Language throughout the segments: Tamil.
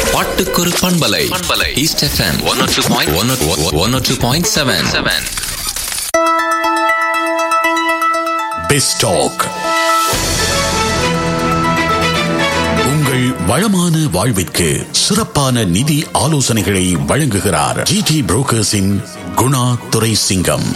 பாட்டுக்கொரு பண்பலை பண்பலை East FM one two point one one two point seven seven பெஸ்டாக் உங்கள் வளமான வாழ்விற்கு சிறப்பான நிதி ஆலோசனைகளை வழங்குகிறார் ஜிடி புரோக்கர்ஸின் குணா துரை சிங்கம்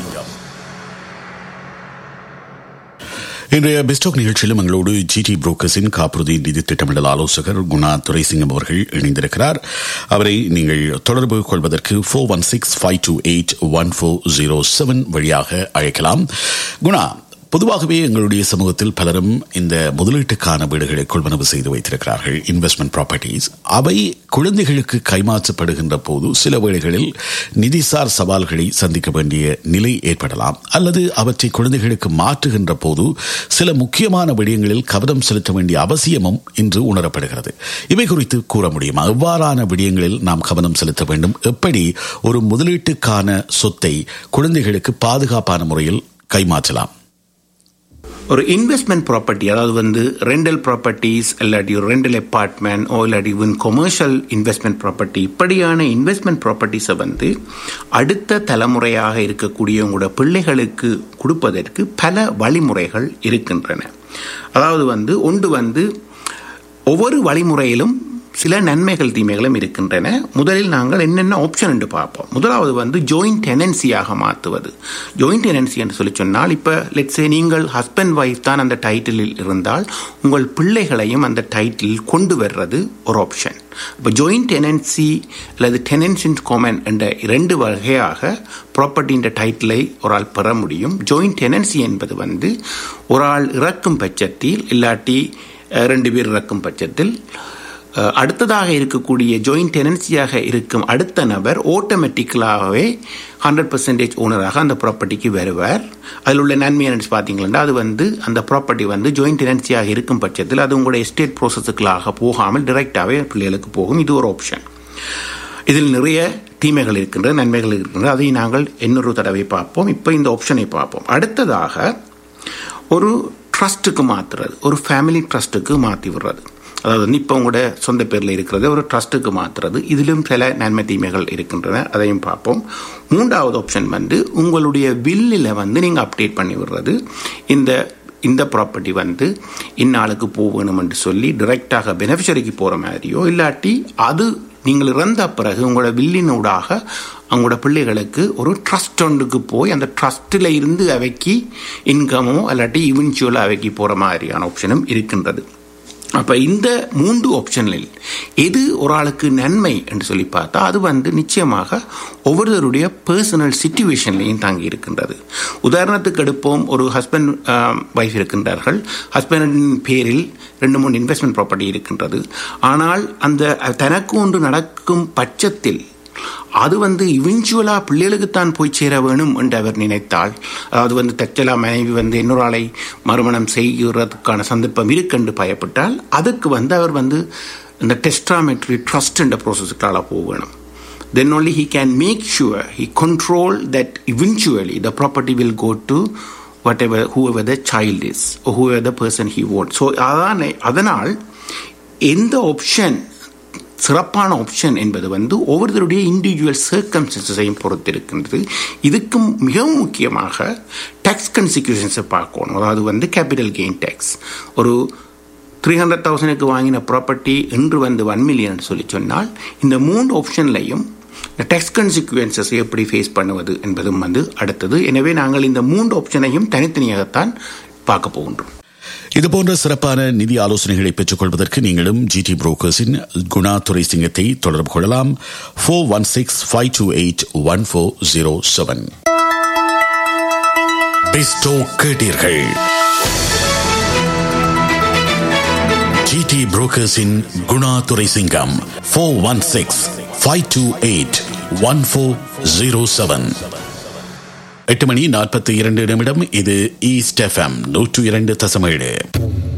இன்றைய பெஸ்டாக் நிகழ்ச்சியிலும் எங்களோடு ஜிடி புரோக்கர்ஸின் காப்புறுதி நிதி திட்டமிடல் ஆலோசகர் குணா துரைசிங்கம் அவர்கள் இணைந்திருக்கிறார் அவரை நீங்கள் தொடர்பு கொள்வதற்கு four one six five two eight one four zero seven வழியாக அழைக்கலாம் குணா பொதுவாகவே எங்களுடைய சமூகத்தில் பலரும் இந்த முதலீட்டுக்கான வீடுகளை கொள்வனவு செய்து வைத்திருக்கிறார்கள் இன்வெஸ்ட்மெண்ட் ப்ராப்பர்ட்டிஸ் அவை குழந்தைகளுக்கு கைமாற்றப்படுகின்ற போது சில வேளைகளில் நிதிசார் சவால்களை சந்திக்க வேண்டிய நிலை ஏற்படலாம் அல்லது அவற்றை குழந்தைகளுக்கு மாற்றுகின்ற போது சில முக்கியமான விடயங்களில் கவனம் செலுத்த வேண்டிய அவசியமும் இன்று உணரப்படுகிறது இவை குறித்து கூற முடியுமா எவ்வாறான விடயங்களில் நாம் கவனம் செலுத்த வேண்டும் எப்படி ஒரு முதலீட்டுக்கான சொத்தை குழந்தைகளுக்கு பாதுகாப்பான முறையில் கைமாற்றலாம் ஒரு இன்வெஸ்ட்மெண்ட் ப்ராப்பர்ட்டி அதாவது வந்து ரெண்டல் ப்ராப்பர்ட்டிஸ் இல்லாட்டி ஒரு ரெண்டல் அப்பார்ட்மெண்ட் ஓ இல்லாட்டி இவன் கொமர்ஷியல் இன்வெஸ்ட்மெண்ட் ப்ராப்பர்ட்டி இப்படியான இன்வெஸ்ட்மெண்ட் ப்ராப்பர்ட்டிஸை வந்து அடுத்த தலைமுறையாக இருக்கக்கூடிய உங்களோட பிள்ளைகளுக்கு கொடுப்பதற்கு பல வழிமுறைகள் இருக்கின்றன அதாவது வந்து ஒன்று வந்து ஒவ்வொரு வழிமுறையிலும் சில நன்மைகள் தீமைகளும் இருக்கின்றன முதலில் நாங்கள் என்னென்ன ஆப்ஷன் என்று பார்ப்போம் முதலாவது வந்து ஜாயிண்ட் டெனன்சியாக மாற்றுவது ஜாயிண்ட் டெனன்சி என்று சொல்லி சொன்னால் இப்போ லெட்ஸே நீங்கள் ஹஸ்பண்ட் ஒய்ஃப் தான் அந்த டைட்டிலில் இருந்தால் உங்கள் பிள்ளைகளையும் அந்த டைட்டில் கொண்டு வர்றது ஒரு ஆப்ஷன் இப்போ ஜாயிண்ட் டெனன்சி அல்லது டெனன்ஸ் இன் காமன் என்ற இரண்டு வகையாக ப்ராப்பர்ட்டின்ற டைட்டிலை ஒரு ஆள் பெற முடியும் ஜாயிண்ட் டெனன்சி என்பது வந்து ஒரு ஆள் இறக்கும் பட்சத்தில் இல்லாட்டி ரெண்டு பேர் இறக்கும் பட்சத்தில் அடுத்ததாக இருக்கக்கூடிய ஜாயிண்ட் டெனன்சியாக இருக்கும் அடுத்த நபர் ஆட்டோமேட்டிக்கலாகவே ஹண்ட்ரட் பர்சன்டேஜ் ஓனராக அந்த ப்ராப்பர்ட்டிக்கு வருவார் அதில் உள்ள நன்மை என்னன்னு பார்த்தீங்கன்னா அது வந்து அந்த ப்ராப்பர்ட்டி வந்து ஜாயிண்ட் டெனன்சியாக இருக்கும் பட்சத்தில் அது உங்களுடைய எஸ்டேட் ப்ரோசஸுக்களாக போகாமல் டிரெக்டாகவே பிள்ளைகளுக்கு போகும் இது ஒரு ஆப்ஷன் இதில் நிறைய தீமைகள் இருக்கின்றன நன்மைகள் இருக்கின்றன அதை நாங்கள் இன்னொரு தடவை பார்ப்போம் இப்போ இந்த ஆப்ஷனை பார்ப்போம் அடுத்ததாக ஒரு ட்ரஸ்ட்டுக்கு மாற்றுறது ஒரு ஃபேமிலி ட்ரஸ்ட்டுக்கு மாற்றி விடுறது அதாவது வந்து இப்போ உங்களோட சொந்த பேரில் இருக்கிறது ஒரு ட்ரஸ்ட்டுக்கு மாற்றுறது இதிலும் சில நன்மை தீமைகள் இருக்கின்றன அதையும் பார்ப்போம் மூன்றாவது ஆப்ஷன் வந்து உங்களுடைய வில்லில் வந்து நீங்கள் அப்டேட் பண்ணி விடுறது இந்த இந்த ப்ராப்பர்ட்டி வந்து இந்நாளுக்கு போகணும் என்று சொல்லி டிரெக்டாக பெனிஃபிஷரிக்கு போகிற மாதிரியோ இல்லாட்டி அது நீங்கள் இறந்த பிறகு உங்களோட வில்லினூடாக அவங்களோட பிள்ளைகளுக்கு ஒரு ட்ரஸ்ட் ஒன்றுக்கு போய் அந்த ட்ரஸ்ட்டில் இருந்து அவைக்கு இன்கமோ இல்லாட்டி இவென்ச்சுவலாக அவைக்கு போகிற மாதிரியான ஆப்ஷனும் இருக்கின்றது அப்போ இந்த மூன்று ஆப்ஷனில் எது ஒரு ஆளுக்கு நன்மை என்று சொல்லி பார்த்தா அது வந்து நிச்சயமாக ஒவ்வொருவருடைய பர்சனல் சுச்சுவேஷன்லையும் தாங்கி இருக்கின்றது உதாரணத்துக்கு எடுப்போம் ஒரு ஹஸ்பண்ட் ஒய்ஃப் இருக்கின்றார்கள் ஹஸ்பண்டின் பேரில் ரெண்டு மூணு இன்வெஸ்ட்மெண்ட் ப்ராப்பர்ட்டி இருக்கின்றது ஆனால் அந்த தனக்கு ஒன்று நடக்கும் பட்சத்தில் அது வந்து இவென்ச்சுவலா பிள்ளைகளுக்குத்தான் போய் சேர வேணும் என்று அவர் நினைத்தால் அதாவது வந்து தச்சலா மனைவி வந்து இன்னொரு ஆளை மறுமணம் செய்கிறதுக்கான சந்தர்ப்பம் இருக்கென்று பயப்பட்டால் அதுக்கு வந்து அவர் வந்து இந்த டெஸ்ட்ராமெட்ரி ட்ரஸ்ட் என்ற ப்ரோசஸுக்கால போக வேணும் then only he can make sure he control that eventually the property will go to whatever whoever the child is or whoever the person he wants so அதான அதனால் எந்த ஆப்ஷன் சிறப்பான ஆப்ஷன் என்பது வந்து ஒவ்வொருத்தருடைய இண்டிவிஜுவல் சர்க்கம்ஸ்டன்சஸையும் பொறுத்து இருக்கின்றது இதுக்கு மிகவும் முக்கியமாக டேக்ஸ் கன்சிக்யூஷன்ஸை பார்க்கணும் அதாவது வந்து கேபிட்டல் கெயின் டேக்ஸ் ஒரு த்ரீ ஹண்ட்ரட் தௌசண்ட்க்கு வாங்கின ப்ராப்பர்ட்டி என்று வந்து ஒன் மில்லியன் சொல்லி சொன்னால் இந்த மூன்று ஆப்ஷன்லையும் இந்த டெக்ஸ் கன்சிக்வன்சஸ் எப்படி ஃபேஸ் பண்ணுவது என்பதும் வந்து அடுத்தது எனவே நாங்கள் இந்த மூன்று ஆப்ஷனையும் தனித்தனியாகத்தான் பார்க்க போகின்றோம் இதுபோன்ற சிறப்பான நிதி ஆலோசனைகளை பெற்றுக் கொள்வதற்கு நீங்களும் ஜிடி புரோக்கர்ஸின் குணா துரை சிங்கத்தை தொடர்பு கொள்ளலாம் four one six five two eight one four zero seven பெஸ்டோ கேட்டீர்கள் ஜிடி புரோக்கர்ஸின் Guna Durai Singam four one six five two eight one four zero seven எட்டு மணி நாற்பத்தி இரண்டு நிமிடம் இது ஈஸ்ட் எஃப்எம் நூற்று இரண்டு தசமேழு